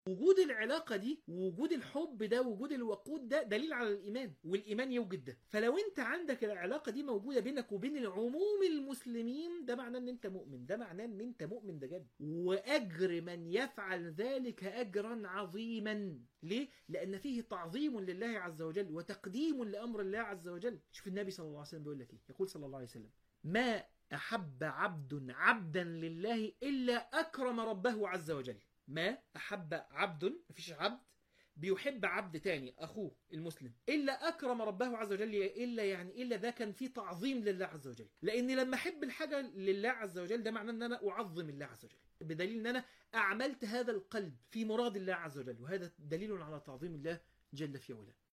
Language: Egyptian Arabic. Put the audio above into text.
وجود العلاقة دي ووجود الحب ده ووجود الوقود ده دليل على الإيمان والإيمان يوجد ده فلو أنت عندك العلاقة دي موجودة بينك وبين العموم المسلمين ده معناه أن أنت مؤمن ده معناه أن أنت مؤمن بجد وأجر من يفعل ذلك أجرا عظيما ليه؟ لأن فيه تعظيم لله عز وجل وتقديم لأمر الله عز وجل شوف النبي صلى الله عليه وسلم بيقول لك إيه يقول صلى الله عليه وسلم ما أحب عبد عبدا لله إلا أكرم ربه عز وجل ما أحب عبد مفيش عبد بيحب عبد تاني أخوه المسلم إلا أكرم ربه عز وجل إلا يعني إلا ده كان فيه تعظيم لله عز وجل لأني لما أحب الحاجة لله عز وجل ده معناه أن أنا أعظم الله عز وجل بدليل أن أنا أعملت هذا القلب في مراد الله عز وجل وهذا دليل على تعظيم الله جل في علاه